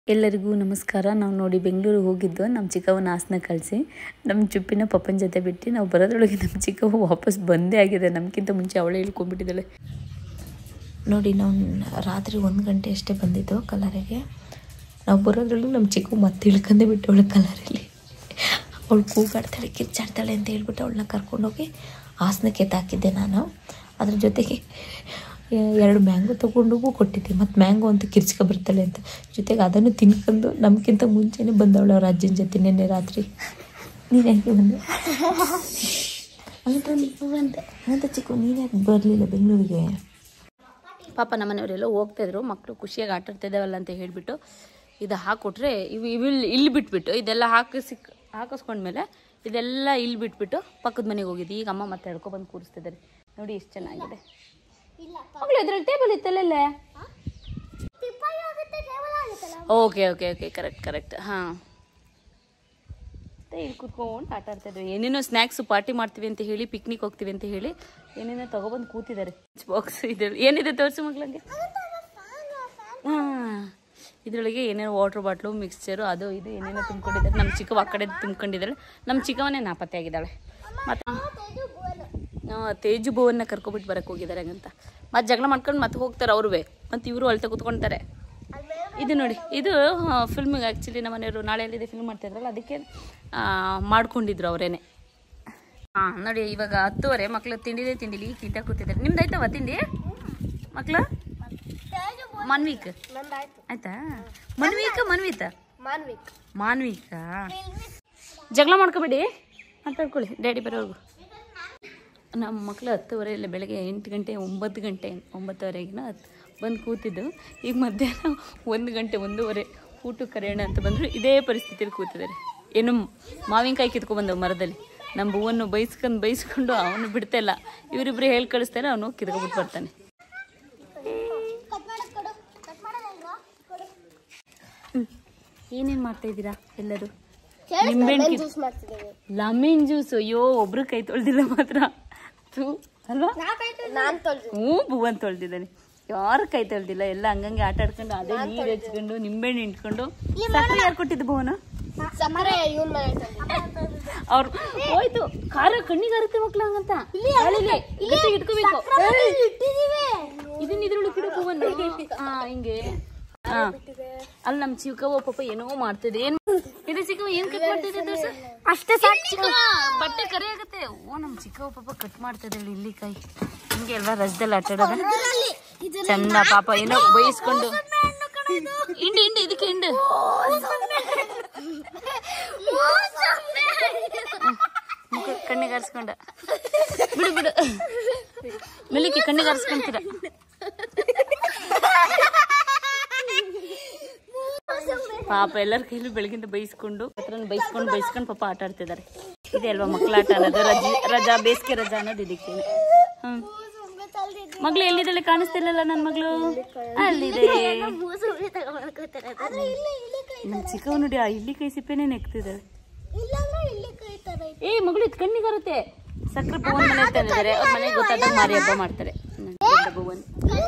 ಎಲ್ಲರಿಗೂ ನಮಸ್ಕಾರ ನಾವು ನೋಡಿ ಬೆಂಗಳೂರಿಗೆ ಹೋಗಿದ್ದು ನಮ್ಮ ಚಿಕ್ಕವ್ವನ ಹಾಸನ ಕಳಿಸಿ ನಮ್ಮ ಚುಪ್ಪಿನ ಪಪ್ಪನ ಜೊತೆ ಬಿಟ್ಟು ನಾವು ಬರೋದ್ರೊಳಗೆ ನಮ್ಮ ಚಿಕ್ಕವ್ವ ವಾಪಸ್ ಬಂದೇ ಆಗಿದೆ ನಮಗಿಂತ ಮುಂಚೆ ಅವಳೇ ಇಳ್ಕೊಂಡ್ಬಿಟ್ಟಿದ್ದಾಳೆ ನೋಡಿ ನಾವು ರಾತ್ರಿ ಒಂದು ಗಂಟೆ ಅಷ್ಟೇ ಬಂದಿದ್ದು ಕಲರಿಗೆ ನಾವು ಬರೋದ್ರಲ್ಲೂ ನಮ್ಮ ಚಿಕ್ಕ ಮತ್ತೆ ಇಳ್ಕೊಂಡೇ ಬಿಟ್ಟು ಅವಳು ಕಲರಲ್ಲಿ ಅವಳು ಕೂಗಾಡ್ತಾಳೆ ಕಿರ್ಚಾಡ್ತಾಳೆ ಅಂತ ಹೇಳ್ಬಿಟ್ಟು ಅವಳನ್ನ ಕರ್ಕೊಂಡೋಗಿ ಹಾಸನಕ್ಕೆ ತಾಕಿದ್ದೆ ನಾನು ಅದ್ರ ಜೊತೆಗೆ ಎರಡು ಮ್ಯಾಂಗೋ ತೊಗೊಂಡೋಗು ಕೊಟ್ಟಿದ್ದೆ ಮತ್ತು ಮ್ಯಾಂಗೋ ಅಂತ ಕಿರ್ಚ್ಕೊ ಬರ್ತಾಳೆ ಅಂತ ಜೊತೆಗೆ ಅದನ್ನು ತಿನ್ಕೊಂಡು ನಮಗಿಂತ ಮುಂಚೆನೇ ಬಂದವಳು ಅವ್ರ ಅಜ್ಜನ ಜೊತೆ ನಿನ್ನೆ ರಾತ್ರಿ ನೀನು ಯಾಕೆ ಬಂದೆ ಅಂತ ಅಂತ ಚಿಕ್ಕ ನೀನು ಯಾಕೆ ಬರಲಿಲ್ಲ ಬೆಂಗಳೂರಿಗೆ ಪಾಪ ನಮ್ಮನೆಯವರೆಲ್ಲ ಹೋಗ್ತಾಯಿದ್ರು ಮಕ್ಕಳು ಖುಷಿಯಾಗಿ ಆಟ ಆಡ್ತಿದ್ದಾವಲ್ಲ ಅಂತ ಹೇಳಿಬಿಟ್ಟು ಇದು ಹಾಕ್ಕೊಟ್ರೆ ಇವು ಇವು ಇಲ್ಲಿ ಇಲ್ಲಿ ಬಿಟ್ಬಿಟ್ಟು ಇದೆಲ್ಲ ಹಾಕಿಸಿ ಹಾಕಿಸ್ಕೊಂಡ್ಮೇಲೆ ಇದೆಲ್ಲ ಇಲ್ಲಿ ಬಿಟ್ಬಿಟ್ಟು ಪಕ್ಕದ ಮನೆಗೆ ಹೋಗಿದ್ದು ಈಗ ಅಮ್ಮ ಮತ್ತೆ ಎಡ್ಕೊಬಂದು ಕೂರಿಸ್ತಿದ್ದಾರೆ ನೋಡಿ ಎಷ್ಟು ಚೆನ್ನಾಗಿದೆ ಮಗಳು ಇದ್ರಲ್ಲಿ ಟೇಬಲ್ ಇತ್ತಲ್ಲ okay okay okay correct correct ಹಾಂ ಮತ್ತೆ ಇಲ್ಲಿ ಕೂತ್ಕೊಂಡು ಆಟ ಆಡ್ತಾ ಇದ್ವಿ ಏನೇನೋ ಸ್ನ್ಯಾಕ್ಸು ಪಾರ್ಟಿ ಮಾಡ್ತೀವಿ ಅಂತ ಹೇಳಿ ಪಿಕ್ನಿಕ್ ಹೋಗ್ತೀವಿ ಅಂತ ಹೇಳಿ ಏನೇನೋ ತಗೊಬಂದು ಕೂತಿದ್ದಾರೆ ಬಾಕ್ಸ್ ಇದ್ರಲ್ಲಿ ಏನಿದೆ ತೋರಿಸು ಮಗ್ಳಂಗೆ ಹಾಂ ಇದರೊಳಗೆ ಏನೇನೋ ವಾಟರ್ ಬಾಟ್ಲು ಮಿಕ್ಸ್ಚರು ಅದು ಇದು ಏನೇನೋ ತುಂಬ್ಕೊಂಡಿದ್ದಾರೆ ನಮ್ಮ ಚಿಕ್ಕವ ಆ ಕಡೆ ತುಂಬ್ಕೊಂಡಿದ್ದಾಳೆ ನಮ್ಮ ಚಿಕ್ಕವನೇ ನಾಪತ್ತೆ ಆಗಿದ್ದಾಳೆ ಮತ್ತು ತೇಜು ಭುವನ್ನ ಕರ್ಕೊಬಿಟ್ಟು ಬರಕ್ಕೆ ಹೋಗಿದ್ದಾರೆ ಹಂಗಂತ ಮತ್ತೆ ಜಗಳ ಮಾಡ್ಕೊಂಡು ಮತ್ತೆ ಹೋಗ್ತಾರೆ ಅವ್ರೂ ಮತ್ತು ಇವರು ಅಳ್ತಾ ಕೂತ್ಕೊಳ್ತಾರೆ ಇದು ನೋಡಿ ಇದು ಫಿಲ್ಮಿಗೆ ಆ್ಯಕ್ಚುಲಿ ನಮ್ಮ ಮನೆಯವರು ನಾಳೆ ಎಲ್ಲಿದೆ ಫಿಲ್ಮ್ ಮಾಡ್ತಿದ್ರಲ್ಲ ಅದಕ್ಕೆ ಆ, ಮಾಡ್ಕೊಂಡಿದ್ರು ಅವರೇನೆ ಹಾಂ ನೋಡಿ ಇವಾಗ ಹತ್ತುವರೆ ಮಕ್ಳು ತಿಂಡಿದೆ ತಿಂಡಿಲಿ ಈಗ ತಿಂತ ಕೂತಿದ್ದಾರೆ ನಿಮ್ದು ಆಯ್ತವ ತಿಂಡಿ ಮಕ್ಳು ಮನ್ವೀಕ್ ಆಯ್ತಾ ಮನ್ವೀಕ ಮನ್ವಿತ ಮಾನ್ವಿಕ ಜಗಳ ಮಾಡ್ಕೋಬೇಡಿ ಮಾತಾಡ್ಕೊಳ್ಳಿ ಡ್ಯಾಡಿ ಬರೋರ್ಗು ನಮ್ಮ ಮಕ್ಕಳು ಹತ್ತುವರೆ ಇಲ್ಲ ಬೆಳಗ್ಗೆ ಎಂಟು ಗಂಟೆ ಒಂಬತ್ತು ಗಂಟೆ ಒಂಬತ್ತುವರೆಗಿನ ಬಂದು ಕೂತಿದ್ದು ಈಗ ಮಧ್ಯಾಹ್ನ ಒಂದು ಗಂಟೆ ಒಂದೂವರೆ ಊಟಕ್ಕೆ ಕರೆಯೋಣ ಅಂತ ಬಂದರು ಇದೇ ಪರಿಸ್ಥಿತಿಯಲ್ಲಿ ಕೂತಿದ್ದಾರೆ ಏನು ಮಾವಿನಕಾಯಿ ಕಿತ್ಕೊಬಂದವು ಮರದಲ್ಲಿ ನಮ್ಮ ಹೂವನ್ನು ಬೈಸ್ಕೊಂಡು ಬೈಸ್ಕೊಂಡು ಅವನು ಬಿಡ್ತಾಯಿಲ್ಲ ಇವರಿಬ್ಬರು ಹೇಳಿ ಕಳಿಸ್ತಾರೆ ಅವನು ಕಿತ್ಕೊಬಿಟ್ಟು ಬರ್ತಾನೆ ಏನೇನು ಮಾಡ್ತಾ ಇದ್ದೀರಾ ಎಲ್ಲರೂ ನಿಂಬೆಹಣ್ಣು ಕಿತ್ ಲೆಮನ್ ಜ್ಯೂಸ್ ಅಯ್ಯೋ ಒಬ್ರು ಕೈ ತೊಳ್ದಿಲ್ಲ ಮಾತ್ರ ಥೂ ಅಲ್ವಾ ಹ್ಞೂ ಭುವನ್ ತೊಳ್ದಿದ್ದಾನೆ ಯಾರು ಕೈ ತೊಳ್ದಿಲ್ಲ ಎಲ್ಲ ಹಂಗಂಗೆ ಆಟ ಆಡ್ಕೊಂಡು ಅದೇ ನೀರು ಹಚ್ಕೊಂಡು ನಿಂಬೆಹಣ್ಣು ಇಟ್ಕೊಂಡು ಸಕ್ಕರೆ ಯಾರು ಕೊಟ್ಟಿದ್ದು ಭುವನ ಅವ್ರು ಹೋಯ್ತು ಖಾರ ಕಣ್ಣಿಗೆ ಹರುತ್ತೆ ಮಕ್ಳು ಹಂಗಂತ ಅಳಿಲಿ, ಗಟ್ಟಿಗೆ ಇಟ್ಕೋಬೇಕು ಇದನ್ನ ಇದ್ರೊಳಗೆ ಇಡು ಭುವನ್ ಹಾ ಹಿಂಗೆ ಹಾ ಅಲ್ಲಿ ನಮ್ಮ ಚಿಕ್ಕವ್ವ ಪಾಪ ಏನೋ ಮಾಡ್ತಿದೆ ಏನ್ ಇದು ಚಿಕ್ಕವ್ವ ಏನ್ ಕಟ್ ಮಾಡ್ತಿದೆ ತೋರ್ಸು. ಅಷ್ಟೇ ಸಾಕು ಚಿಕ್ಕವ್ವ ಬಟ್ಟೆ ಕರೆ ಆಗುತ್ತೆ ಓ ನಮ್ಮ ಚಿಕ್ಕವ್ವ ಪಾಪ ಕಟ್ ಮಾಡ್ತಿದ್ದಾಳೆ ಇಲ್ಲಿ ಕೈ ಹಿಂಗೆ ಎಲ್ಲ ರಜದಲ್ಲಿ ಆಟ ಆಡೋದ ಚಂದ ಪಾಪ ಏನೋ ಬೈಸ್ಕೊಂಡು ಇಂಡಿ ಇಂಡಿ ಇದಕ್ಕೆ ಇಂಡು ಮುಖ ಕಣ್ಣಿಗೆ ಆರಿಸ್ಕೊಂಡ ಬಿಡು ಬಿಡು ಮೆಲ್ಲಿಕ್ಕೆ ಕಣ್ಣಿಗೆ ಆರಿಸ್ಕೊಂತೀರ ಪಾಪ ಎಲ್ಲರ ಕೈಲೂ ಬೆಳಗಿಂದ ಬೈಸ್ಕೊಂಡು ಹತ್ರ ಬೈಸ್ಕೊಂಡು ಬೈಸ್ಕೊಂಡು ಪಾಪ ಆಟ ಆಡ್ತಿದ್ದಾರೆ ಇದೆ ಅಲ್ವಾ ಮಕ್ಕಳ ಆಟ ಅನ್ನೋದು ರಜೆ ರಜಾ ಬೇಸಿಗೆ ರಜಾ ಅನ್ನೋದು ಇದಕ್ಕೆ ಹ್ಮ್ ಮಗಳು ಎಲ್ಲಿದ್ದಾಳೆ ಕಾಣಿಸ್ತಿಲ್ಲಲ್ಲ ನನ್ನ ಮಗಳು ಅಲ್ಲಿದೆ ನಮ್ಮ ಚಿಕ್ಕವ ನೋಡಿ ಆ ಇಲ್ಲಿ ಕೈ ಸಿಪ್ಪೆನೆ ನೆಕ್ತಿದ್ದಾಳೆ ಏ ಮಗಳು ಇದು ಕಣ್ಣಿಗಾರುತ್ತೆ ಸಕ್ಕರೆ ಭುವನ್ ಮನೆ ತಂದಿದ್ದಾರೆ ಅವ್ರ ಮನೆಗೆ ಗೊತ್ತಾದಾಗ ಮಾರಿ ಹಬ್ಬ ಮಾಡ್ತಾರೆ ಹ್ಮ್, ದೊಡ್ಡ ಭುವನ್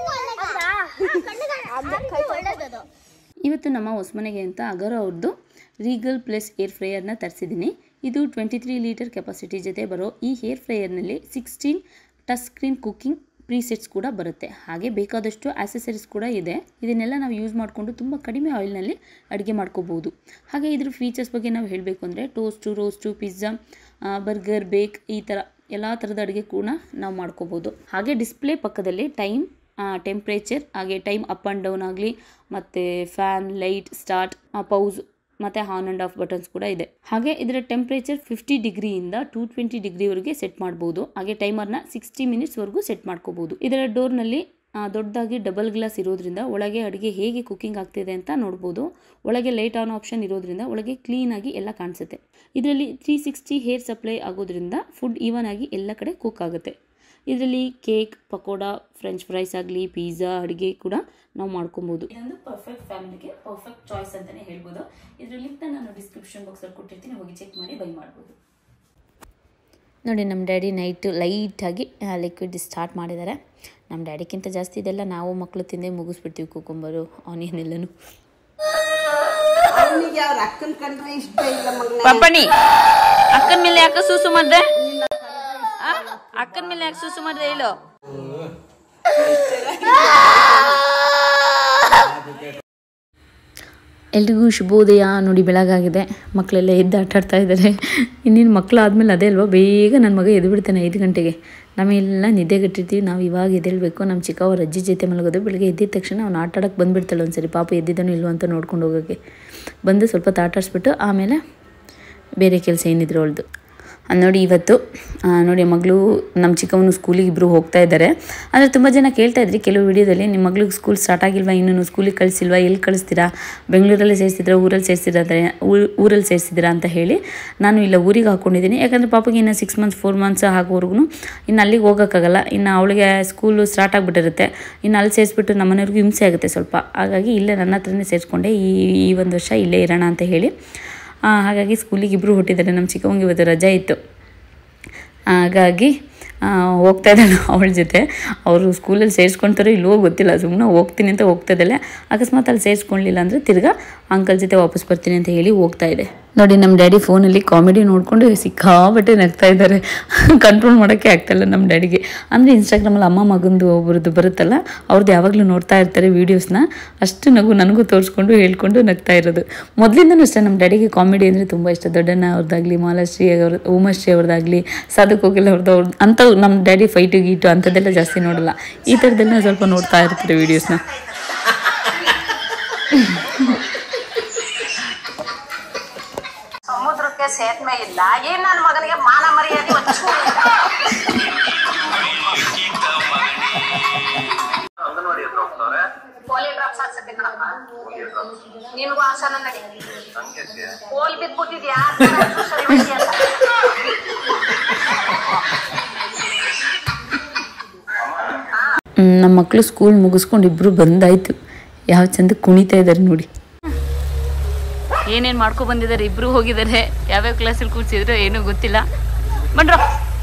ಇವತ್ತು ನಮ್ಮ ಹೊಸಮನೆಗೆ ಅಂತ ಅಗರ ಅವ್ರದ್ದು ರೀಗಲ್ ಪ್ಲಸ್ ಏರ್ ಫ್ರೈಯರ್ನ ತರಿಸಿದ್ದೀನಿ ಇದು ಟ್ವೆಂಟಿ ತ್ರೀ ಲೀಟರ್ ಕೆಪಾಸಿಟಿ ಜೊತೆ ಬರೋ ಈ ಹೇರ್ ಫ್ರೈಯರ್ನಲ್ಲಿ sixteen touch screen cooking presets ಕೂಡ ಬರುತ್ತೆ ಹಾಗೆ ಬೇಕಾದಷ್ಟು ಆಸೆಸರೀಸ್ ಕೂಡ ಇದೆ ಇದನ್ನೆಲ್ಲ ನಾವು ಯೂಸ್ ಮಾಡಿಕೊಂಡು ತುಂಬ ಕಡಿಮೆ ಆಯಿಲ್ನಲ್ಲಿ ಅಡುಗೆ ಮಾಡ್ಕೋಬೋದು ಹಾಗೆ ಇದ್ರ ಫೀಚರ್ಸ್ ಬಗ್ಗೆ ನಾವು ಹೇಳಬೇಕು ಅಂದರೆ ಟೋಸ್ಟು ರೋಸ್ಟು ಪಿಜ್ಜಾ ಬರ್ಗರ್ ಬೇಕ್ ಈ ಥರ ಎಲ್ಲ ಥರದ ಅಡುಗೆ ಕೂಡ ನಾವು ಮಾಡ್ಕೋಬೋದು ಹಾಗೆ ಡಿಸ್ಪ್ಲೇ ಪಕ್ಕದಲ್ಲಿ ಟೈಮ್ ಟೆಂಪ್ರೇಚರ್ ಹಾಗೆ ಟೈಮ್ ಅಪ್ ಆ್ಯಂಡ್ ಡೌನ್ ಆಗಲಿ ಮತ್ತು ಫ್ಯಾನ್ ಲೈಟ್ ಸ್ಟಾರ್ಟ್ ಪೌಸ್ ಮತ್ತು ಆನ್ ಆ್ಯಂಡ್ ಆಫ್ ಬಟನ್ಸ್ ಕೂಡ ಇದೆ ಹಾಗೆ ಇದರ ಟೆಂಪ್ರೇಚರ್ ಫಿಫ್ಟಿ ಡಿಗ್ರಿಯಿಂದ ಟೂ ಟ್ವೆಂಟಿ ಡಿಗ್ರಿವರೆಗೆ ಸೆಟ್ ಮಾಡ್ಬೋದು ಹಾಗೆ ಟೈಮರ್ನ ಸಿಕ್ಸ್ಟಿ ಮಿನಿಟ್ಸ್ವರೆಗೂ ಸೆಟ್ ಮಾಡ್ಕೋಬೋದು ಇದರ ಡೋರ್ನಲ್ಲಿ ದೊಡ್ಡದಾಗಿ ಡಬಲ್ ಗ್ಲಾಸ್ ಇರೋದ್ರಿಂದ ಒಳಗೆ ಅಡುಗೆ ಹೇಗೆ ಕುಕ್ಕಿಂಗ್ ಆಗ್ತಿದೆ ಅಂತ ನೋಡ್ಬೋದು ಒಳಗೆ ಲೈಟ್ ಆನ್ ಆಪ್ಷನ್ ಇರೋದ್ರಿಂದ ಒಳಗೆ ಕ್ಲೀನಾಗಿ ಎಲ್ಲ ಕಾಣಿಸುತ್ತೆ ಇದರಲ್ಲಿ ತ್ರೀ ಸಿಕ್ಸ್ಟಿ ಹೇರ್ ಸಪ್ಲೈ ಆಗೋದ್ರಿಂದ ಫುಡ್ ಈವನ್ ಆಗಿ ಎಲ್ಲ ಕಡೆ ಕುಕ್ ಆಗುತ್ತೆ ಇದರಲ್ಲಿ ಕೇಕ್ ಪಕೋಡ ಫ್ರೆಂಚ್ ಫ್ರೈಸ್ ಆಗಲಿ ಪಿಜ್ಜಾ ಅಡುಗೆ ಕೂಡ ನಾವು ಮಾಡ್ಕೊಬೋದು ಇದೊಂದು ಪರ್ಫೆಕ್ಟ್ ಫ್ಯಾಮಿಲಿಗೆ ಪರ್ಫೆಕ್ಟ್ ಚಾಯ್ಸ್ ಅಂತಲೇ ಹೇಳ್ಬೋದು ಇದರ ಲಿಂಕ್ನ ನಾನು ಡಿಸ್ಕ್ರಿಪ್ಷನ್ ಬಾಕ್ಸಲ್ಲಿ ಕೊಟ್ಟಿರ್ತೀನಿ ಹೋಗಿ ಚೆಕ್ ಮಾಡಿ ಬೈ ಮಾಡ್ಬೋದು ನೋಡಿ ನಮ್ಮ ಡ್ಯಾಡಿ ನೈಟು ಲೈಟಾಗಿ ಲಿಕ್ವಿಡ್ ಸ್ಟಾರ್ಟ್ ಮಾಡಿದ್ದಾರೆ ನಮ್ಮ ಡ್ಯಾಡಿಗಿಂತ ಜಾಸ್ತಿ ಇದೆಲ್ಲ ನಾವು ಮಕ್ಕಳು ತಿಂದೇ ಮುಗಿಸ್ಬಿಡ್ತೀವಿ ಕುಕುಂಬರು ಆನಿಯನ್ ಎಲ್ಲನೂ ಅಕ್ಕನ್ ಕಂಡ್ರೆ ಇಷ್ಟ ಇಲ್ಲ ಮಗನ ಪಪ್ಪಣಿ ಅಕ್ಕನ ಮೇಲೆ ಯಾಕೆ ಸೂಸು ಮಾಡ್ದೆ ಅಕ್ಕನ ಮೇಲೆ ಯಾಕೆ ಸೂಸು ಮಾಡ್ದೆ ಹೇಳು ಎಲ್ರಿಗೂ ಶುಭೋದಯ ನೋಡಿ ಬೆಳಗಾಗಿದೆ ಮಕ್ಕಳೆಲ್ಲ ಎದ್ದು ಆಟಾಡ್ತಾ ಇದ್ದಾರೆ ಇನ್ನೇನು ಮಕ್ಕಳು ಆದಮೇಲೆ ಅದೇ ಅಲ್ವಾ ಬೇಗ ನನ್ನ ಮಗ ಎದ್ದು ಬಿಡ್ತಾನೆ ಐದು ಗಂಟೆಗೆ ನಮಗೆಲ್ಲ ನಿದ್ದೆಗಟ್ಟಿರ್ತೀವಿ ನಾವು ಇವಾಗ ಎದ್ದೇಳಬೇಕು ನಮ್ಮ ಚಿಕ್ಕವ್ರ ಅಜ್ಜಿ ಜೊತೆ ಮಲಗೋದು ಬೆಳಗ್ಗೆ ಎದ್ದಿದ ತಕ್ಷಣ ಅವ್ನು ಆಟ ಆಡೋಕ್ಕೆ ಬಂದುಬಿಡ್ತಾಳೆ ಒಂದ್ಸರಿ ಪಾಪ ಎದ್ದಿದ್ದಾನೋ ಇಲ್ವೋ ಅಂತ ನೋಡ್ಕೊಂಡು ಹೋಗೋಕ್ಕೆ ಬಂದು ಸ್ವಲ್ಪ ಹೊತ್ತು ಆಟ ಆಡಿಸ್ಬಿಟ್ಟು ಆಮೇಲೆ ಬೇರೆ ಕೆಲಸ ಏನಿದ್ರು ಅವಳದು ನೋಡಿ ಇವತ್ತು ಆ, ನೋಡಿ ಮಗಳು ನಮ್ಮ ಚಿಕ್ಕವನು ಸ್ಕೂಲಿಗೆ ಇಬ್ಬರು ಹೋಗ್ತಾ ಇದ್ದಾರೆ ಅಂದರೆ ತುಂಬ ಜನ ಕೇಳ್ತಾ ಇದ್ರಿ ಕೆಲವು ವಿಡಿಯೋದಲ್ಲಿ ನಿಮ್ಮ ಮಗಳಿಗೆ ಸ್ಕೂಲ್ ಸ್ಟಾರ್ಟ್ ಆಗಿಲ್ವಾ ಇನ್ನೂ ಸ್ಕೂಲಿಗೆ ಕಳಿಸಿಲ್ವಾ ಎಲ್ಲಿ ಕಳಿಸ್ತೀರಾ ಬೆಂಗಳೂರಲ್ಲಿ ಸೇರಿಸಿದ್ರಾ ಊರಲ್ಲಿ ಸೇರಿಸಿದ್ರೆ ಊರಲ್ಲಿ ಸೇರಿಸಿದ್ರಾ ಅಂತ ಹೇಳಿ ನಾನು ಇಲ್ಲ ಊರಿಗೆ ಹಾಕ್ಕೊಂಡಿದ್ದೀನಿ ಯಾಕಂದರೆ ಪಾಪಗೆ ಇನ್ನು ಸಿಕ್ಸ್ ಮಂತ್ಸ್ ಫೋರ್ ಮಂತ್ಸ್ ಆಗೋವರೆಗೂ ಇನ್ನು ಅಲ್ಲಿಗೆ ಹೋಗೋಕ್ಕಾಗಲ್ಲ ಇನ್ನು ಅವಳಿಗೆ ಸ್ಕೂಲು ಸ್ಟಾರ್ಟ್ ಆಗಿಬಿಟ್ಟಿರುತ್ತೆ ಇನ್ನು ಅಲ್ಲಿ ಸೇರಿಸ್ಬಿಟ್ಟು ನಮ್ಮ ಮನೆಯವ್ರಿಗೂ ಹಿಂಸೆ ಆಗುತ್ತೆ ಸ್ವಲ್ಪ ಹಾಗಾಗಿ ಇಲ್ಲೇ ನನ್ನ ಹತ್ರನೇ ಸೇರಿಸ್ಕೊಂಡೆ ಈ ಈ ಒಂದು ವರ್ಷ ಇಲ್ಲೇ ಇರೋಣ ಅಂತ ಹೇಳಿ ಆ, ಹಾಗಾಗಿ ಸ್ಕೂಲಿಗೆ ಇಬ್ಬರು ಹುಟ್ಟಿದ್ದಾರೆ ನಮ್ಮ ಚಿಕ್ಕವಂಗೆ ಇವತ್ತು ರಜೆ ಇತ್ತು ಹಾಗಾಗಿ ಆ, ಹೋಗ್ತಾ ಇದ್ದಾಳೆ ಅವಳ ಜೊತೆ ಅವರು ಸ್ಕೂಲಲ್ಲಿ ಸೇರಿಸ್ಕೊಳ್ತಾರೋ ಇಲ್ವೋ ಗೊತ್ತಿಲ್ಲ ಸುಮ್ಮನೆ ಹೋಗ್ತೀನಿ ಅಂತ ಹೋಗ್ತಾ ಇದ್ದಾಳೆ ಅಕಸ್ಮಾತ್ ಅಲ್ಲಿ ಸೇರಿಸ್ಕೊಳ್ಳಿಲ್ಲ ಅಂದರೆ ತಿರ್ಗಾ ಅಂಕಲ್ ಜೊತೆ ವಾಪಸ್ ಬರ್ತೀನಿ ಅಂತ ಹೇಳಿ ಹೋಗ್ತಾ ಇದೆ ನೋಡಿ ನಮ್ಮ ಡ್ಯಾಡಿ ಫೋನಲ್ಲಿ ಕಾಮಿಡಿ ನೋಡಿಕೊಂಡು ಸಿಕ್ಕಾಬಟ್ಟೆ ನಗ್ತಾ ಇದ್ದಾರೆ ಕಂಟ್ರೋಲ್ ಮಾಡೋಕ್ಕೆ ಆಗ್ತಾಯಿಲ್ಲ ನಮ್ಮ ಡ್ಯಾಡಿಗೆ ಅಂದರೆ ಇನ್ಸ್ಟಾಗ್ರಾಮಲ್ಲಿ ಅಮ್ಮ ಮಗಂದು ಒಬ್ಬರದ್ದು ಬರುತ್ತಲ್ಲ ಅವ್ರದ್ದು ಯಾವಾಗಲೂ ನೋಡ್ತಾ ಇರ್ತಾರೆ ವೀಡಿಯೋಸ್ನ ಅಷ್ಟು ನಗು ನನಗೂ ತೋರಿಸ್ಕೊಂಡು ಹೇಳ್ಕೊಂಡು ನಗ್ತಾ ಇರೋದು ಮೊದಲಿಂದನೂ ಅಷ್ಟೇ ನಮ್ಮ ಡ್ಯಾಡಿಗೆ ಕಾಮಿಡಿ ಅಂದರೆ ತುಂಬ ಇಷ್ಟ ದೊಡ್ಡಣ್ಣ ಅವ್ರದ್ದಾಗಲಿ ಮಾಲಾಶ್ರೀ ಅವ್ರ ಉಮಾಶ್ರೀ ಅವ್ರದ್ದಾಗಲಿ ಸಾಧಕ್ ಹೋಗಿಲ್ಲ ಅವ್ರದ್ದು ಅವ್ರದ್ದು ಅಂಥವು ನಮ್ಮ ಡ್ಯಾಡಿ ಫೈಟು ಗೀಟು ಅಂಥದ್ದೆಲ್ಲ ಜಾಸ್ತಿ ನೋಡಲ್ಲ ಈ ಥರದ್ದೆಲ್ಲ ಸ್ವಲ್ಪ ನೋಡ್ತಾ ಇರ್ತಾರೆ ವೀಡಿಯೋಸ್ನ ಸಮುದ್ರಕ್ಕೆ ಸೇತುವೆ ಇಲ್ಲ ಏನ್ ನನ್ನ ಮಗನಿಗೆ ಮಾನ ಮರ್ಯಾದೆ ಒಂಚೂರು ಇಲ್ಲ. ಪೋಲಿಯೋ ಡ್ರಾಪ್ಸ್ ಹಾಕ್ಸಕ್ಕೆ ಕಣಪ್ಪ ನಿನ್ಗೂ ಹಾಕ್ಸೋಣ ನಡಿ ಪೋಲ್ ಬಿದ್ಬಿಟ್ಟಿದ್ಯಾ ಸರಿ ಬಿಡಿ ಅಂತ ಹ್ಮ್, ನಮ್ಮ ಮಕ್ಕಳು ಸ್ಕೂಲ್ ಮುಗಿಸ್ಕೊಂಡು ಇಬ್ಬರು ಬಂದಾಯ್ತು ಯಾವ ಚಂದ ಕುಣಿತಾ ಇದ್ದಾರೆ ನೋಡಿ ಏನೇನು ಮಾಡ್ಕೊ ಬಂದಿದ್ದಾರೆ ಇಬ್ರು ಹೋಗಿದ್ದಾರೆ ಯಾವ್ಯಾವ ಕ್ಲಾಸಲ್ಲಿ ಕೂರ್ಸಿದ್ರು ಏನೂ ಗೊತ್ತಿಲ್ಲ ಬನ್ರ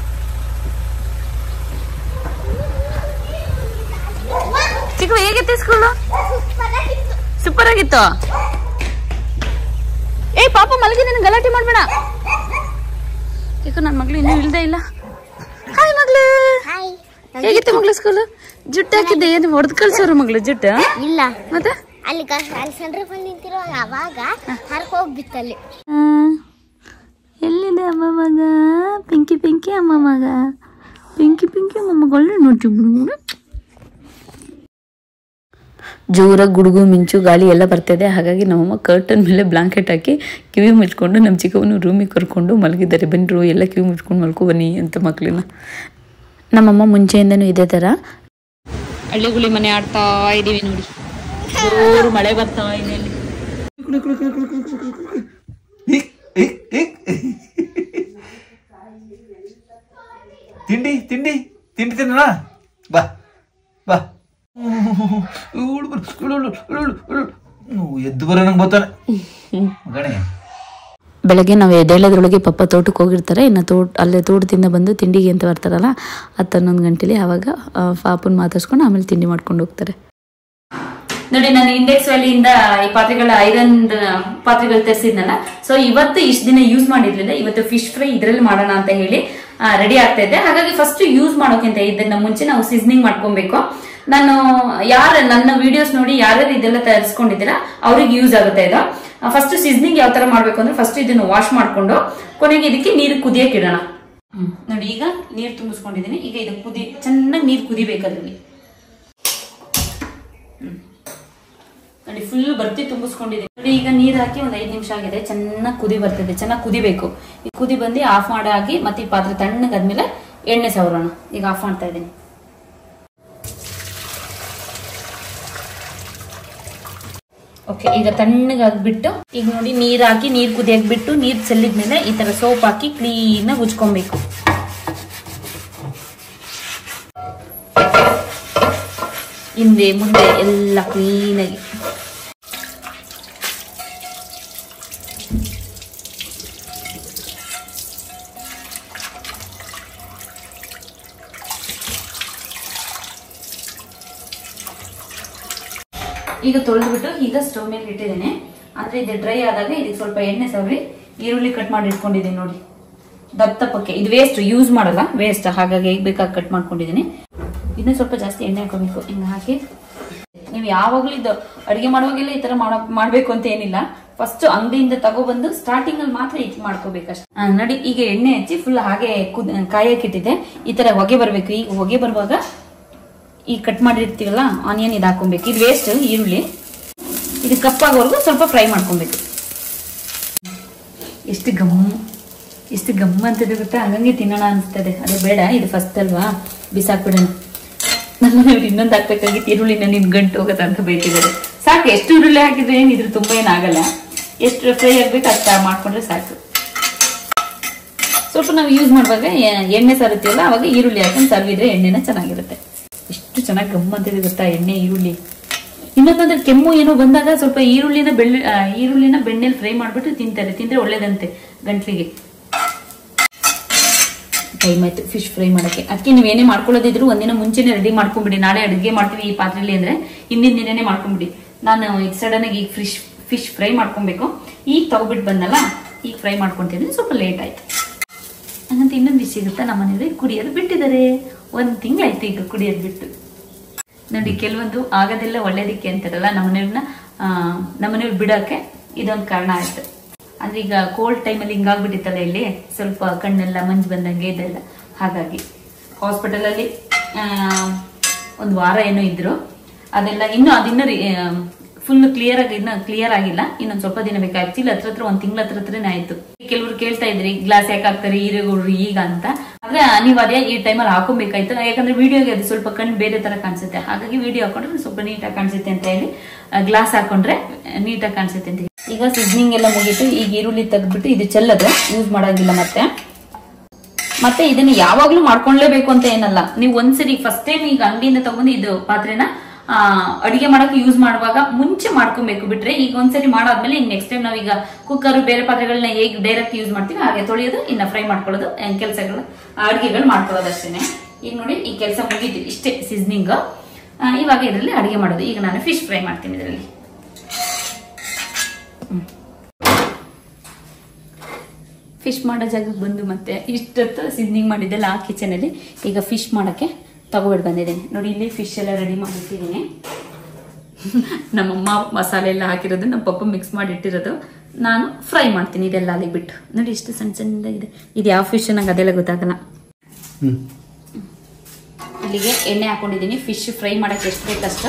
ಚಿಕ್ಕ ಹೇಗಿತ್ತು ಸ್ಕೂಲು ಸೂಪರ್ ಆಗಿತ್ತು ಏ ಪಾಪ ಮಲಗಿ ನೀನು ಗಲಾಟೆ ಮಾಡಬೇಡ ಯಾಕೋ ನನ್ನ ಮಗಳು ಇನ್ನೂ ಇಳ್ದೇ ಇಲ್ಲ ಹಾಯ್ ಮಗಳು ಹೇಗಿತ್ತು ಮಗಳು ಸ್ಕೂಲು ಜುಟ್ಟು ಹಾಕಿದ್ದೆ ಏನು ಹೊಡೆದು ಕಳ್ಸೋರು ಮಗಳು ಜುಟ್ಟು ಇಲ್ಲ ಮತ್ತೆ ಅಲ್ಲಿ ಕ- ಅಲ್ಲಿ ಸೆಂಟ್ರ್ ಬಂದು ನಿಂತಿರುವಾಗ ಅವಾಗ ಹರ್ಕ್ ಹೋಗ್ಬಿತ್ತಲ್ಲಿ ಎಲ್ಲಿದೆ ಅಮ್ಮ ಮಗ ಪಿಂಕಿ ಪಿಂಕಿ ಅಮ್ಮ ಮಗ ಪಿಂಕಿ ಪಿಂಕಿ ಅಮ್ಮ ಮಗ ಒಳ್ಳೆ ನೋಡ್ತಿಬ್ರು ಜೋರಾಗಿ ಗುಡುಗು ಮಿಂಚು ಗಾಳಿ ಎಲ್ಲ ಬರ್ತಿದೆ ಹಾಗಾಗಿ ನಮ್ಮಮ್ಮ ಕರ್ಟನ್ ಮೇಲೆ ಬ್ಲಾಂಕೆಟ್ ಹಾಕಿ ಕಿವಿ ಮುಚ್ಕೊಂಡು ನಮ್ಮ ಚಿಕ್ಕವನು ರೂಮಿಗೆ ಕರ್ಕೊಂಡು ಮಲಗಿದ್ದಾರೆ ಬನ್ನಿರು ಎಲ್ಲ ಕಿವಿ ಮುಚ್ಕೊಂಡು ಮಲ್ಕೊ ಬನ್ನಿ ಅಂತ ಮಕ್ಕಳನ್ನ ನಮ್ಮಮ್ಮ ಮುಂಚೆಯಿಂದನೂ ಇದೇ ಥರ ಹಳ್ಳಿಗುಳಿ ಮನೆ ಆಡ್ತಾ ಇದ್ದೀವಿ ನೋಡಿ ಜೋರು ಮಳೆ ಬರ್ತಾ ಇದೆ ಇಲ್ಲಿ ತಿಂಡಿ ತಿಂಡಿ ತಿಂಡಿ ತಿನ್ನೋಣ ಬಾ ಬಾ ಉಳು ಬರು, ಉಳು, ಉಳು, ಉಳು, ಉಳು, ಉಳು. ನೀವು ಎದ್ದು ಬರೋ ನಂಗೆ ಬರ್ತಾನೆ ಗಣೆ ಬೆಳಗ್ಗೆ ನಾವು ಎದ್ದೇಳೋದ್ರೊಳಗೆ ಪಪ್ಪ ತೋಟಕ್ಕೆ ಹೋಗಿರ್ತಾರೆ ಇನ್ನು ತೋಟ ಅಲ್ಲೇ ತೋಟದಿಂದ ಬಂದು ತಿಂಡಿಗೆ ಅಂತ ಬರ್ತಾರಲ್ಲ ಹತ್ತು ಹನ್ನೊಂದು ಗಂಟೆಲಿ ಆವಾಗ ಆ, ಪಾಪನ್ ಮಾತಾಡ್ಸ್ಕೊಂಡು ಆಮೇಲೆ ತಿಂಡಿ ಮಾಡ್ಕೊಂಡು ಹೋಗ್ತಾರೆ ನೋಡಿ ನಾನು ಇಂಡೆಕ್ಸ್ ವ್ಯಾಲಿಯಿಂದ ಈ ಪಾತ್ರೆಗಳ ಐರನ್ ಪಾತ್ರೆಗಳು ತರಿಸಿದ್ನಲ್ಲ ಸೊ ಇವತ್ತು ಇಷ್ಟು ದಿನ ಯೂಸ್ ಮಾಡಿರ್ಲಿಲ್ಲ ಇವತ್ತು ಫಿಶ್ ಫ್ರೈ ಇದ್ರಲ್ಲಿ ಮಾಡೋಣ ಅಂತ ಹೇಳಿ ರೆಡಿ ಆಗ್ತಾ ಇದ್ದೆ ಹಾಗಾಗಿ ಫಸ್ಟ್ ಯೂಸ್ ಮಾಡೋಕ್ಕಿಂತ ಇದನ್ನ ಮುಂಚೆ ನಾವು ಸೀಸನಿಂಗ್ ಮಾಡ್ಕೊಬೇಕು ನಾನು ಯಾರ ನನ್ನ ವಿಡಿಯೋಸ್ ನೋಡಿ ಯಾರ್ಯಾರು ಇದೆಲ್ಲ ತರಿಸ್ಕೊಂಡಿದ್ದೀರಾ ಅವ್ರಿಗೆ ಯೂಸ್ ಆಗುತ್ತೆ ಇದು ಫಸ್ಟ್ ಸೀಸನಿಂಗ್ ಯಾವ ತರ ಮಾಡ್ಬೇಕು ಅಂದ್ರೆ ಫಸ್ಟ್ ಇದನ್ನು ವಾಶ್ ಮಾಡ್ಕೊಂಡು ಕೊನೆಗೆ ಇದಕ್ಕೆ ನೀರು ಕುದಿಯಕ್ಕೆ ಇಡೋಣ ನೋಡಿ ಈಗ ನೀರು ತುಂಬಿಸ್ಕೊಂಡಿದ್ದೀನಿ ಈಗ ಇದು ಕುದಿ ಚೆನ್ನಾಗಿ ನೀರು ಕುದಿಬೇಕು ಅದ್ರಲ್ಲಿ ನೋಡಿ ಫುಲ್ ಬರ್ತಿ ತುಂಬಿಸ್ಕೊಂಡಿದ್ದೀನಿ ನೋಡಿ ಈಗ ನೀರ್ ಹಾಕಿ ಒಂದ್ ಐದ್ ನಿಮಿಷ ಆಗಿದೆ ಚೆನ್ನಾಗಿ ಕುದಿ ಬರ್ತಿದೆ ಚೆನ್ನಾಗಿ ಕುದಿಬೇಕು ಈ ಕುದಿ ಬಂದು ಆಫ್ ಮಾಡಾಗಿ ಮತ್ತೆ ಈ ಪಾತ್ರೆ ತಣ್ಣಗಾದ್ಮೇಲೆ ಎಣ್ಣೆ ಸವರೋಣ ಈಗ ಆಫ್ ಮಾಡ್ತಾ ಇದ್ದೀನಿ ಓಕೆ ಈಗ ತಣ್ಣಗಾಗ್ಬಿಟ್ಟು ಈಗ ನೋಡಿ ನೀರ್ ಹಾಕಿ ನೀರ್ ಕುದಿಯಕ್ ಬಿಟ್ಟು ನೀರ್ ಚೆಲ್ಲಿದ್ಮೇಲೆ ಈ ತರ ಸೋಪ್ ಹಾಕಿ ಕ್ಲೀನ್ ಆಗಿ ಉಜ್ಕೊಬೇಕು ಹಿಂದೆ ಮುಂದೆ ಎಲ್ಲ ಕ್ಲೀನಾಗಿ ಈಗ ತೊಳೆದ್ಬಿಟ್ಟು ಈಗ ಸ್ಟವ್ ಮೇಲೆ ಇಟ್ಟಿದ್ದೇನೆ ಅಂದ್ರೆ ಇದು ಡ್ರೈ ಆದಾಗ ಇದಕ್ಕೆ ಸ್ವಲ್ಪ ಎಣ್ಣೆ ಸವರಿ ಈರುಳ್ಳಿ ಕಟ್ ಮಾಡಿ ಇಟ್ಕೊಂಡಿದ್ದೀನಿ ನೋಡಿ ದಪ್ಪ ದಪ್ಪಕ್ಕೆ ಇದು ವೇಸ್ಟ್ ಯೂಸ್ ಮಾಡಲ್ಲ ವೇಸ್ಟ್ ಹಾಗಾಗಿ ಹೇಗೆ ಬೇಕಾಗಿ ಕಟ್ ಮಾಡ್ಕೊಂಡಿದ್ದೀನಿ ಇದನ್ನ ಸ್ವಲ್ಪ ಜಾಸ್ತಿ ಎಣ್ಣೆ ಹಾಕೋಬೇಕು ಹಿಂಗೆ ಹಾಕಿ ನೀವು ಯಾವಾಗಲೂ ಇದು ಅಡುಗೆ ಮಾಡುವಾಗೆಲ್ಲ ಈ ತರ ಮಾಡೋ ಮಾಡ್ಬೇಕು ಅಂತ ಏನಿಲ್ಲ ಫಸ್ಟ್ ಅಂಗಡಿಯಿಂದ ತಗೊಬಂದು ಸ್ಟಾರ್ಟಿಂಗ್ ಅಲ್ಲಿ ಮಾತ್ರ ಇದು ಮಾಡ್ಕೋಬೇಕಷ್ಟೇ ಆ, ನೋಡಿ ಈಗ ಎಣ್ಣೆ ಹಚ್ಚಿ ಫುಲ್ ಹಾಗೆ ಕುದ್ ಕಾಯಕ್ಕಿಟ್ಟಿದೆ ಈ ತರ ಹೊಗೆ ಬರಬೇಕು ಈಗ ಹೊಗೆ ಬರುವಾಗ ಈ ಕಟ್ ಮಾಡಿರ್ತೀವಲ್ಲ ಆನಿಯನ್ ಇದು ಹಾಕೊಬೇಕು ಇದು ವೇಸ್ಟ್ ಈರುಳ್ಳಿ ಇದು ಕಪ್ಪಾಗೋವರೆಗೂ ಸ್ವಲ್ಪ ಫ್ರೈ ಮಾಡ್ಕೊಬೇಕು ಎಷ್ಟು ಗಮ್ ಎಷ್ಟು ಗಮ್ ಅಂತದೆ ಗೊತ್ತಾ ಹಂಗಂಗೆ ತಿನ್ನೋಣ ಅನಿಸ್ತದೆ ಅದೇ ಬೇಡ ಇದು ಫಸ್ಟ್ ಅಲ್ವಾ ಬಿಸಾಕ್ಬಿಡೋಣ ನಮ್ಮ ಇವ್ರು ಇನ್ನೊಂದು ಹಾಕ್ಬೇಕಾಗಿತ್ತು ಈರುಳ್ಳಿನ ನಿನ್ ಗಂಟು ಹೋಗತ್ತ ಅಂತ ಬೈತಿದ್ದಾರೆ ಸಾಕು ಎಷ್ಟು ಈರುಳ್ಳಿ ಹಾಕಿದ್ರೆ ಏನು ಇದ್ರ ತುಂಬಾ ಏನಾಗಲ್ಲ ಎಷ್ಟು ಫ್ರೈ ಆಗ್ಬೇಕು ಅಷ್ಟ ಮಾಡ್ಕೊಂಡ್ರೆ ಸಾಕು ಸ್ವಲ್ಪ ನಾವು ಯೂಸ್ ಮಾಡುವಾಗ ಎ- ಎಣ್ಣೆ ಸರುತ್ತೀವಲ್ಲ ಅವಾಗ ಈರುಳ್ಳಿ ಹಾಕೊಂಡು ಸರ್ವಿದ್ರೆ ಎಣ್ಣೆನ ಚೆನ್ನಾಗಿರುತ್ತೆ ಎಷ್ಟು ಚೆನ್ನಾಗಿ ಗಮ್ಮಂತಿದೆ ಗೊತ್ತಾ ಎಣ್ಣೆ ಈರುಳ್ಳಿ ಇನ್ನೊಂದಂದ್ರೆ ಕೆಮ್ಮು ಏನೋ ಬಂದಾಗ ಸ್ವಲ್ಪ ಈರುಳ್ಳಿನ ಬೆಳ್ಳ ಆ, ಈರುಳ್ಳಿನ ಬೆಣ್ಣೆಲಿ ಫ್ರೈ ಮಾಡ್ಬಿಟ್ಟು ತಿಂತಾರೆ ತಿಂದ್ರೆ ಒಳ್ಳೇದಂತೆ ಗಂಟ್ಲಿಗೆ ಟೈಮ್ ಆಯ್ತು ಫಿಶ್ ಫ್ರೈ ಮಾಡಕ್ಕೆ ಅದಕ್ಕೆ ನೀವೇನೇ ಮಾಡ್ಕೊಳ್ಳೋದಿದ್ರು ಒಂದಿನ ಮುಂಚೆನೆ ರೆಡಿ ಮಾಡ್ಕೊಂಬಿಡಿ ನಾಳೆ ಅಡುಗೆ ಮಾಡ್ತೀವಿ ಈ ಪಾತ್ರೆಲಿ ಅಂದ್ರೆ ಹಿಂದಿನ ದಿನನೇ ಮಾಡ್ಕೊಂಬಿಡಿ ನಾನು ಈಗ ಸಡನ್ ಆಗಿ ಈಗ ಫಿಶ್ ಫಿಶ್ ಫ್ರೈ ಮಾಡ್ಕೊಬೇಕು ಈಗ ತಗೊಬಿಟ್ಟು ಬಂದಲ್ಲ ಈಗ ಫ್ರೈ ಮಾಡ್ಕೊಂತಿದ್ದೀನಿ ಸ್ವಲ್ಪ ಲೇಟ್ ಆಯ್ತು ಹಂಗಂತ ಇನ್ನೊಂದು ವಿಷಯ ಗೊತ್ತಾ ನಮ್ಮ ಮನೆಯಲ್ಲಿ ಕುಡಿಯೋದು ಬಿಟ್ಟಿದ್ದಾರೆ ಒಂದ್ ತಿಂಗಳಾಯ್ತು ಈಗ ಕುಡಿಯೋದು ಬಿಟ್ಟು ನೋಡಿ ಕೆಲವೊಂದು ಆಗೋದೆಲ್ಲ ಒಳ್ಳೇದಕ್ಕೆ ಅಂತಾರಲ್ಲ ನಮ್ಮನೆಯವ್ರನ್ನ ನಮ್ಮನೆಯವ್ರು ಬಿಡೋಕೆ ಇದೊಂದು ಕಾರಣ ಆಯ್ತು ಅಂದ್ರೆ ಈಗ ಕೋಲ್ಡ್ ಟೈಮಲ್ಲಿ ಹಿಂಗಾಗ್ಬಿಟ್ಟಿತ್ತಲ್ಲ ಇಲ್ಲಿ ಸ್ವಲ್ಪ ಕಣ್ಣೆಲ್ಲ ಮಂಜು ಬಂದಂಗೆ ಇದೆಲ್ಲ ಹಾಗಾಗಿ ಹಾಸ್ಪಿಟಲ್ ಅಲ್ಲಿ ಆ, ಒಂದು ವಾರ ಏನೋ ಇದ್ರು ಅದೆಲ್ಲ ಇನ್ನೂ ಅದಿನ್ನೂ ಫುಲ್ ಕ್ಲಿಯರ್ ಆಗಿ ಇನ್ನ ಕ್ಲಿಯರ್ ಆಗಿಲ್ಲ ಇನ್ನೊಂದ್ ಸ್ವಲ್ಪ ದಿನ ಬೇಕು ಆಕ್ಚುಲಿ ಹತ್ರ ಹತ್ರ ಒಂದ್ ತಿಂಗಳ ಹತ್ರ ಹತ್ರನೇ ಆಯ್ತು ಕೆಲವರು ಕೇಳ್ತಾ ಇದ್ರಿ ಗ್ಲಾಸ್ ಯಾಕೆ ಹಾಕ್ತಾರೆ ಈರೆಗಳು ಈಗ ಅಂತ ಆದ್ರೆ ಅನಿವಾರ್ಯ ಈ ಟೈಮಲ್ಲಿ ಹಾಕೊಬೇಕಾಯ್ತು ಯಾಕಂದ್ರೆ ವಿಡಿಯೋಗೆ ಅದು ಸ್ವಲ್ಪ ಕಣ್ಣು ಬೇರೆ ತರ ಕಾಣಿಸುತ್ತೆ ಹಾಗಾಗಿ ವಿಡಿಯೋ ಹಾಕೊಂಡ್ರೆ ಸ್ವಲ್ಪ ನೀಟಾಗಿ ಕಾಣಿಸುತ್ತೆ ಅಂತ ಹೇಳಿ ಗ್ಲಾಸ್ ಹಾಕೊಂಡ್ರೆ ನೀಟಾಗಿ ಕಾಣಿಸುತ್ತೆ ಅಂತ ಈಗ ಸೀಸನಿಂಗ್ ಎಲ್ಲ ಮುಗೀತು ಈಗ ಈರುಳ್ಳಿ ತೆಗೆದ್ಬಿಟ್ಟು ಇದು ಚೆಲ್ಲದು ಯೂಸ್ ಮಾಡಂಗಿಲ್ಲ ಮತ್ತೆ ಮತ್ತೆ ಇದನ್ನ ಯಾವಾಗ್ಲೂ ಮಾಡ್ಕೊಳ್ಳೇಬೇಕು ಅಂತ ಏನಲ್ಲ ನೀವು ಒಂದ್ಸರಿ ಫಸ್ಟ್ ಟೈಮ್ ಈಗ ಅಂಗಡಿಯಿಂದ ತಗೊಂಡು ಇದು ಪಾತ್ರೆನ ಆ, ಅಡಿಗೆ ಮಾಡಕ್ಕೆ ಯೂಸ್ ಮಾಡುವಾಗ ಮುಂಚೆ ಮಾಡ್ಕೊಬೇಕು ಬಿಟ್ರೆ ಈಗ ಒಂದ್ಸರಿ ಮಾಡಾದ್ಮೇಲೆ ಈಗ ನೆಕ್ಸ್ಟ್ ಟೈಮ್ ನಾವೀಗ ಕುಕ್ಕರ್ ಬೇರೆ ಪಾತ್ರೆಗಳನ್ನ ಹೇಗೆ ಡೈರೆಕ್ಟ್ ಯೂಸ್ ಮಾಡ್ತೀವಿ ಹಾಗೆ ತೊಳೆಯೋದು ಇನ್ನ ಫ್ರೈ ಮಾಡ್ಕೊಳ್ಳೋದು ಕೆಲಸಗಳು ಅಡಿಗೆಗಳು ಮಾಡ್ಕೊಳ್ಳೋದು ಅಷ್ಟೇನೆ ಈಗ ನೋಡಿ ಈ ಕೆಲಸ ಮುಗೀತು ಇಷ್ಟೇ ಸೀಸನಿಂಗ್ ಇವಾಗ ಇದರಲ್ಲಿ ಅಡಿಗೆ ಮಾಡೋದು ಈಗ ನಾನು ಫಿಶ್ ಫ್ರೈ ಮಾಡ್ತೀನಿ ಇದರಲ್ಲಿ ಫಿಶ್ ಮಾಡೋ ಜಾಗಕ್ಕೆ ಬಂದು ಮತ್ತೆ ಇಷ್ಟೊತ್ತು ಸೀಸನಿಂಗ್ ಮಾಡಿದ್ದೆಲ್ಲ ಆ ಕಿಚನಲ್ಲಿ ಈಗ ಫಿಶ್ ಮಾಡೋಕ್ಕೆ ತಗೊಬಿಟ್ಟು ಬಂದಿದ್ದೀನಿ ನೋಡಿ ಇಲ್ಲಿ ಫಿಶ್ ಎಲ್ಲ ರೆಡಿ ಮಾಡಿಟ್ಟಿದ್ದೀನಿ ನಮ್ಮಮ್ಮ ಮಸಾಲೆ ಎಲ್ಲ ಹಾಕಿರೋದು ನಮ್ಮ ಪಪ್ಪ ಮಿಕ್ಸ್ ಮಾಡಿ ಇಟ್ಟಿರೋದು ನಾನು ಫ್ರೈ ಮಾಡ್ತೀನಿ ಇದೆಲ್ಲ ಅಲ್ಲಿಗೆ ಬಿಟ್ಟು ನೋಡಿ ಎಷ್ಟು ಸಣ್ಣ ಸಣ್ಣದಾಗಿದೆ ಇದು ಯಾವ ಫಿಶ್ ನಂಗೆ ಅದೆಲ್ಲ ಗೊತ್ತಾಗಲ್ಲ ಹ್ಮ್ ಇಲ್ಲಿಗೆ ಎಣ್ಣೆ ಹಾಕೊಂಡಿದ್ದೀನಿ ಫಿಶ್ ಫ್ರೈ ಮಾಡೋಕ್ಕೆ ಎಷ್ಟು ಬೇಕಷ್ಟು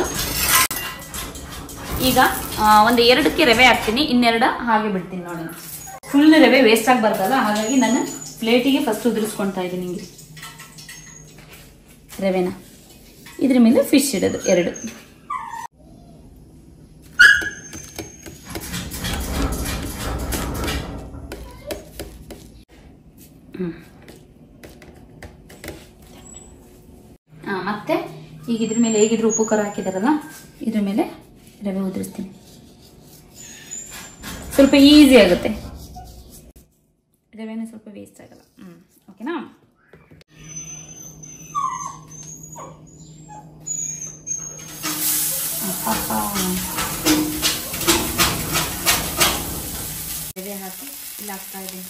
ಈಗ ಆ, ಒಂದು ಎರಡಕ್ಕೆ ರವೆ ಹಾಕ್ತೀನಿ ಇನ್ನೆರಡು ಹಾಗೆ ಬಿಡ್ತೀನಿ ನೋಡಿ ಫುಲ್ ರವೆ ವೇಸ್ಟ್ ಆಗಬಾರ್ದಲ್ಲ ಹಾಗಾಗಿ ನಾನು ಪ್ಲೇಟಿಗೆ ಫಸ್ಟ್ ಉದುರಿಸ್ಕೊಳ್ತಾ ಇದ್ದೀನಿ ಹಿಂಗೆ ರವೆನ ಇದ್ರ ಮೇಲೆ ಫಿಶ್ ಇಡೋದು ಎರಡು ಆ, ಮತ್ತೆ ಈಗ ಇದ್ರ ಮೇಲೆ ಹೇಗಿದ್ರು ಉಪ್ಪು ಖಾರ ಹಾಕಿದಾರಲ್ಲ ಇದ್ರ ಮೇಲೆ ರವೆ ಉದುರಿಸ್ತೀನಿ ಸ್ವಲ್ಪ ಈಸಿ ಆಗುತ್ತೆ ರವೆನ ಸ್ವಲ್ಪ ವೇಸ್ಟ್ ಆಗಲ್ಲ ಹ್ಮ್ ಓಕೆನಾ ಆಹಾ. ರವೆ ಹಾಕಿ ಇಲ್ಲಿ ಹಾಕ್ತಾ ಇದ್ದೀನಿ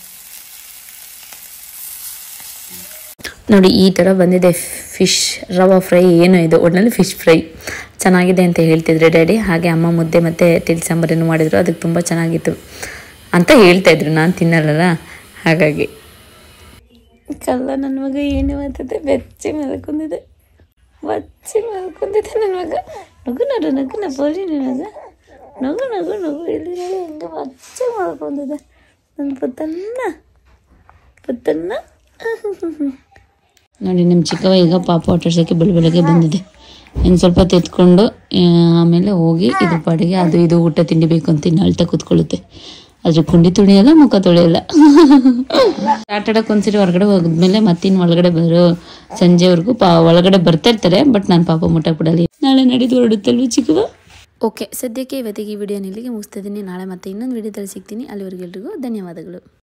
ನೋಡಿ ಈ ಥರ ಬಂದಿದೆ ಫಿಶ್ ರವಾ ಫ್ರೈ ಏನು ಇದು ಒಟ್ಟಿನಲ್ಲಿ ಫಿಶ್ ಫ್ರೈ ಚೆನ್ನಾಗಿದೆ ಅಂತ ಹೇಳ್ತಿದ್ರೆ ಡ್ಯಾಡಿ ಹಾಗೆ ಅಮ್ಮ ಮುದ್ದೆ ಮತ್ತು ತಿಳಿ ಸಾಂಬಾರೇನು ಮಾಡಿದ್ರು ಅದಕ್ಕೆ ತುಂಬ ಚೆನ್ನಾಗಿತ್ತು ಅಂತ ಹೇಳ್ತಾ ಇದ್ರು ನಾನು ತಿನ್ನಲ್ಲ ಹಾಗಾಗಿ ಕಲ್ಲ ನನ್ನ ಮಗ ಏನು ಮಾಡ್ತದೆ ಬೆಚ್ಚಿ ಮಲ್ಕೊಂಡಿದೆ ಬಚ್ಚಿ ಮಲ್ಕೊಂಡಿದೆ ನನ್ನ ಮಗ ನಗು ನೋಡು ನಗು ನ ಬೋಲಿ ಮಗ ನಗು ನಗು ನಗು ಇಲ್ಲಿ ನೋಡಿ ಹೆಂಗೆ ಬಚ್ಚಿ ಮಲ್ಕೊಂಡಿದೆ ನನ್ನ ಪುತ್ತನ್ನ ಪುತ್ತನ್ನ ನೋಡಿ ನಿಮ್ಮ ಚಿಕ್ಕವ ಈಗ ಪಾಪ ಆಟಾಡ್ಸೋಕ್ಕೆ ಬೆಳ ಬೆಳಗ್ಗೆ ಬಂದಿದೆ ಇನ್ನು ಸ್ವಲ್ಪ ತೆತ್ಕೊಂಡು ಆ, ಆಮೇಲೆ ಹೋಗಿ ಇದ್ರ ಪಾಡಿಗೆ ಅದು ಇದು ಊಟ ತಿಂಡಿ ಬೇಕು ಅಂತ ಇನ್ನು ಅಳ್ತಾ ಕೂತ್ಕೊಳ್ಳುತ್ತೆ ಅದ್ರ ಕುಂಡಿ ತುಳಿಯಲ್ಲ ಮುಖ ತೊಳೆಯಲ್ಲ ಆಟ ಆಡಕ್ಕೆ ಒಂದ್ಸರಿ ಹೊರಗಡೆ ಹೋಗಿದ್ಮೇಲೆ ಮತ್ತಿನ್ನು ಒಳಗಡೆ ಬರೋ ಸಂಜೆವರೆಗೂ ಪಾ ಒಳಗಡೆ ಬರ್ತಾ ಇರ್ತಾರೆ ಬಟ್ ನಾನು ಪಾಪ ಮುಟ್ಟ ಬಿಡಲ್ಲ ನಾಳೆ ನಡೀದು ಹೊರಡುತ್ತಲ್ವ ಚಿಕ್ಕವ ಓಕೆ ಸದ್ಯಕ್ಕೆ ಇವತ್ತಿಗೆ ಈ ವಿಡಿಯೋನ ಇಲ್ಲಿಗೆ ಮುಗಿಸ್ತಾ ಇದ್ದೀನಿ ನಾಳೆ ಮತ್ತೆ ಇನ್ನೊಂದು ವಿಡಿಯೋದಲ್ಲಿ ಸಿಗ್ತೀನಿ ಅಲ್ಲಿವರೆಗೆಲ್ರಿಗೂ ಧನ್ಯವಾದಗಳು